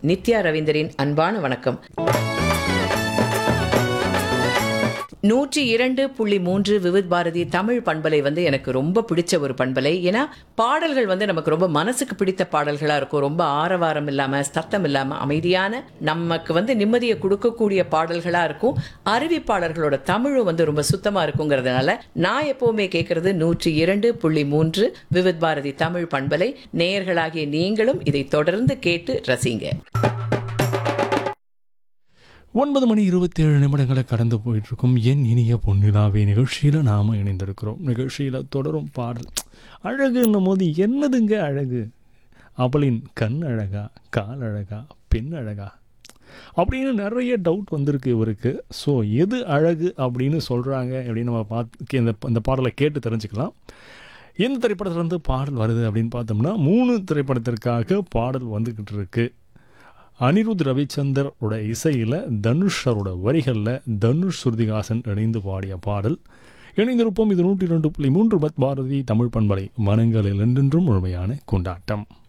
நித்யா ரவீந்தரின் அன்பான வணக்கம் நூற்றி இரண்டு புள்ளி மூன்று விவித் பாரதி தமிழ் பண்பலை வந்து எனக்கு ரொம்ப பிடிச்ச ஒரு பண்பலை ஏன்னா பாடல்கள் வந்து நமக்கு ரொம்ப மனசுக்கு பிடித்த பாடல்களாக இருக்கும் ரொம்ப ஆரவாரம் இல்லாமல் சத்தம் இல்லாமல் அமைதியான நமக்கு வந்து நிம்மதியை கொடுக்கக்கூடிய பாடல்களாக இருக்கும் அறிவிப்பாளர்களோட தமிழும் வந்து ரொம்ப சுத்தமாக இருக்குங்கிறதுனால நான் எப்போவுமே கேட்கறது நூற்றி இரண்டு புள்ளி மூன்று விவித் பாரதி தமிழ் பண்பலை நேயர்களாகிய நீங்களும் இதை தொடர்ந்து கேட்டு ரசிங்க ஒன்பது மணி இருபத்தி ஏழு நிமிடங்களை கடந்து போயிட்டு இருக்கும் என் இனிய பொன்னிலாவே நிகழ்ச்சியில் நாம் இணைந்திருக்கிறோம் நிகழ்ச்சியில் தொடரும் பாடல் அழகுன்னும் போது என்னதுங்க அழகு அவளின் கண் அழகா கால் அழகா பெண் அழகா அப்படின்னு நிறைய டவுட் வந்திருக்கு இவருக்கு ஸோ எது அழகு அப்படின்னு சொல்கிறாங்க அப்படின்னு நம்ம பார்த்து இந்த இந்த பாடலை கேட்டு தெரிஞ்சுக்கலாம் எந்த திரைப்படத்துலேருந்து பாடல் வருது அப்படின்னு பார்த்தோம்னா மூணு திரைப்படத்திற்காக பாடல் வந்துக்கிட்டு இருக்கு அனிருத் ரவிச்சந்தரோட இசையில் தனுஷரோட வரிகளில் தனுஷ் சுருதிகாசன் இணைந்து பாடிய பாடல் இணைந்திருப்போம் இது நூற்றி ரெண்டு புள்ளி மூன்று பத் பாரதி தமிழ் பண்பலை மனங்களில் என்றென்றும் முழுமையான கொண்டாட்டம்